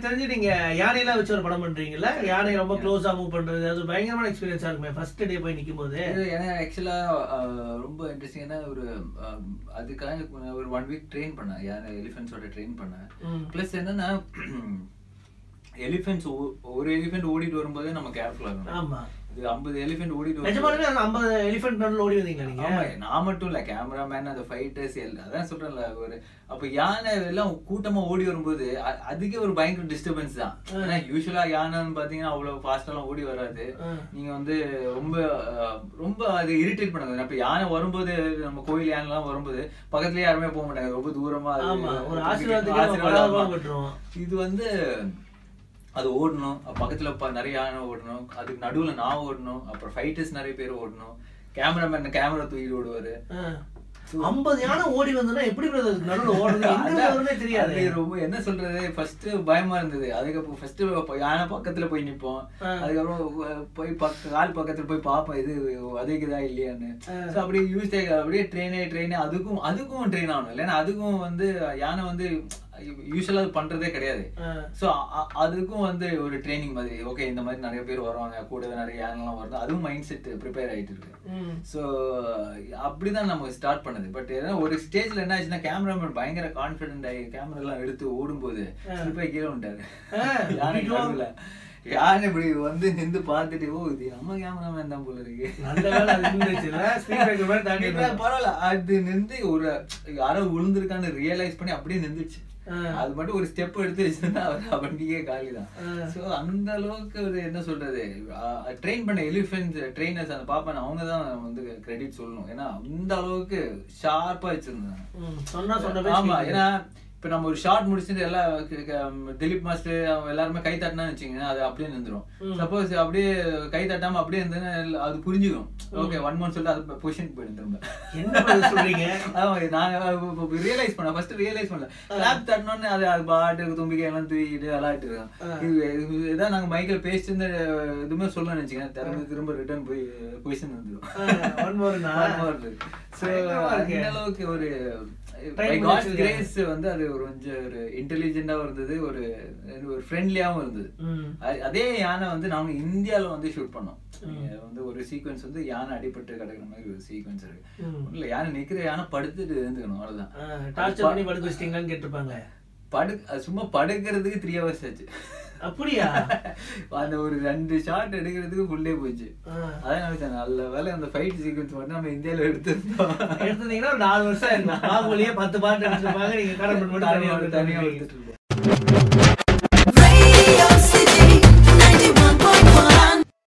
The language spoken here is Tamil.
தெரிஞ்சு நீங்க யானையெல்லாம் வச்சு ஒரு படம் பண்றீங்கல்ல யானை ரொம்ப க்ளோஸா மூவ் பண்றது அது பயங்கரமான எக்ஸ்பீரியன்ஸா இருக்குமே ஃபர்ஸ்ட் டே போய் நிக்கும் போது இது ஏன்னா ஆக்சுவலா ரொம்ப இன்ட்ரெஸ்டிங்கான ஒரு அஹ், அதுக்காக ஒரு ஒன் வீக் ட்ரெயின் பண்ணேன் யார் எலிஃபென்ட்ஸோட ட்ரெயின் பண்ணேன் ம். ப்ளஸ் என்னன்னா எலிஃபென்ட்ஸ் ஒரு எலிஃபென்ட் ஓடிட்டு வரும்போதே நம்ம கேர்ஃபுல்லா இருக்கணும் ஆமா இது ஐம்பது எலிஃபென்ட் ஓடிட்டு வரும்போது- நிஜமாலுமே அந்த ஐம்பது எலிஃபென்ட் நடுவில் ஓடி வந்தீங்களா நீங்க ஆமா நான் மட்டும் இல்ல கேமராமேன் அந்த ஃபைட்டர்ஸ் அதான் சொல்றேன்ல ஒரு அப்ப யானை எல்லாம் கூட்டமா ஓடி வரும்போது அ- அதுக்கே ஒரு பயங்கர டிஸ்டர்பன்ஸ் தான் ஏன்னா யூஸ்வலா யானைன்னு பாத்தீங்கன்னா அவ்வளவு ஃபாஸ்ட் எல்லாம் ஓடி வராது ஆ. நீங்க வந்து ரொம்ப அஹ், ரொம்ப அது இரிட்டேட் பண்ணுங்க அப்ப யானை வரும்போது நம்ம கோயில் யானை எல்லாம் வரும்போது பக்கத்துலயே யாருமே போக மாட்டாங்க ரொம்ப தூரமா அது- ஆமா ஒரு ஆசீர்வாதத்துக்கு நம்ம ஆசீர்வாதம், படாத ஆமா. விட்டுருவோம் இது வந்து அது ஓடணும் அப்ப பக்கத்துல ப- நிறைய யானை ஓடணும் அதுக்கு நடுவுல நான் ஓடணும் அப்புறம் ஃபைட்டர்ஸ் நிறைய பேர் ஓடணும் கேமராமேன் கேமரா தூக்கிட்டு ஓடுவாரு ஐம்பது யானை ஓடி வந்ததுன்னா எப்படி பிரதர் நடுவில் ஓடுறது எங்க அதான், வரும்னே தெரியாது அது ரொம்ப என்ன சொல்றது ஃபர்ஸ்ட் பயமா இருந்தது அதுக்கப்புறம் ஃபர்ஸ்ட் யானை பக்கத்துல போய் நிப்போம் ஆ. அதுக்கப்புறம் வ- போய் பக்க கால் பக்கத்துல போய் பார்ப்போம் இது உதைக்குதா இல்லையான்னு ஸோ அப்படியே யூஸ் அப்படியே ட்ரெயினே ட்ரெயின் அதுக்கும் அதுக்கும் ட்ரெயின் ஆகணும் இல்லைன்னா அதுக்கும் வந்து யானை வந்து யூஸ்வலா அது பண்றதே கிடையாது ஆ. ஸோ அதுக்கும் வந்து ஒரு ட்ரைனிங் மாதிரி ஓகே இந்த மாதிரி நிறைய பேர் வருவாங்க கூடவே நிறைய யானைலாம் வருது அதுவும் மைண்ட் செட் ப்ரிப்பேர் ஆயிட்டு இருக்கு ம். ஸோ அப்படிதான் நம்ம ஸ்டார்ட் பண்ணது பட் ஒரு ஸ்டேஜ்ல என்ன ஆச்சுன்னா கேமராமேன் பயங்கர கான்ஃபிடென்ட் ஆகி கேமரா எல்லாம் எடுத்து ஓடும்போது ஸ்லிப்பாய் கீழே வந்துட்டாரு ஆ, யானை ஐயோ. நடுவுல. யானை இப்படி வந்து நின்று பார்த்துட்டு ஓ இது நம்ம கேமராமேன் தான் போல இருக்கு நல்ல வேலை அது இருந்துச்சுல்ல ஸ்பீட் பிரேக்கர் மாதிரி தாண்டி இல்ல, பரவாயில்ல அது நின்று ஒரு யாரோ விழுந்திருக்கான்னு ரியலைஸ் பண்ணி அப்படியே நின்றுச்சு ஆ. அது மட்டும் ஒரு ஸ்டெப் எடுத்து வச்சிருந்தா அவர் வண்டிக்கே காலி தான் ஆ. ஸோ அந்த அளவுக்கு ஒரு என்ன சொல்றது ட்ரெயின் பண்ண எலிஃபென்ட் ட்ரெயினர்ஸ் அந்த பாப்பேன் அவங்க தான் வந்து கிரெடிட் சொல்லணும் ஏன்னா அந்த அளவுக்கு ஷார்ப்பா வச்சிருந்தாங்க ம், சொன்னா சொன்ன பேச்சு ஆமா கேக்குது. ஏன்னா இப்ப நம்ம ஒரு ஷார்ட் முடிச்சுட்டு எல்லாம் க- க- திலீப் மாஸ்டர் அவங்க எல்லாருமே கை தட்டினா வச்சுக்கோங்க அது அப்படியே நின்றுரும் ம். சப்போஸ் அப்படியே கை தட்டாம அப்படியே இருந்ததுன்னா எல்லா- அது புரிஞ்சுக்கும் ஓகே ஒன் மந்த் சொல்லிட்டு அது பொசிஷன் போயிடும் திரும்ப என்ன brother சொல்றீங்க ஆமா நாங்க ரியலைஸ் பண்ண ஃபர்ஸ்ட் ரியலைஸ் பண்ணல கிளாப் தட்டணும்னு அது அது பாட்டுக்கு தும்பிக்கை எல்லாம் தூக்கிட்டு விளாட்டு இருக்கோம் இது இது இதான் நாங்க மைக்கில் பேசிட்டு இருந்த எதுவுமே சொல்லணும்னு வச்சுக்கோங்க திறந்து திரும்ப ரிட்டர்ன் போய் பொசிஷன் வந்துடும் ஒன் மோர்னா ஸோ பயங்கரமா இருக்கு. அந்த அளவுக்கு ஒரு Try பை பண்ணி காட் வச்சிருக்காங்க. கிரேஸ் வந்து அது ஒரு கொஞ்சம் ஒரு இன்டெலிஜென்ட்டாகவும் இருந்தது ஒரு ஒரு ஃப்ரெண்ட்லியாகவும் இருந்தது ம். அ- அதே யானை வந்து நாங்க இந்தியால வந்து ஷூட் பண்ணோம் நீங்க வந்து ஒரு சீக்வன்ஸ் வந்து யானை அடிபட்டு கிடக்குற மாதிரி ஒரு சீக்வன்ஸ் இருக்கு ம். ஒண்ணும் இல்ல யானை நிக்கிற யானை படுத்துட்டு இருந்துக்கணும் அவ்வளவுதான் ஆ, டார்ச்சர் பண்ணி படுக்க வச்சிட்டீங்களான்னு கேட்டிருப்பாங்க படு அது சும்மா படுக்கிறதுக்கு த்ரீ ஹவர்ஸ் ஆச்சு அப்படியா அந்த ஒரு ரெண்டு ஷாட் எடுக்கிறதுக்கு ஃபுல் டே போச்சு ஆ. அதான் நினைச்சேன் நல்ல வேலை அந்த ஃபைட் சீக்வன்ஸ் மட்டும் நம்ம இந்தியால எடுத்திருந்தோம் எடுத்தீங்கன்னா ஒரு நாலு வருஷம் இருக்கும் பாகுபலியே பத்து பாட்டு எடுத்துருப்பாங்க நீங்க கடன் பண்ணி மட்டும் தனியா தனியா எடுத்துட்டு எடுத்துட்டு இருப்போம்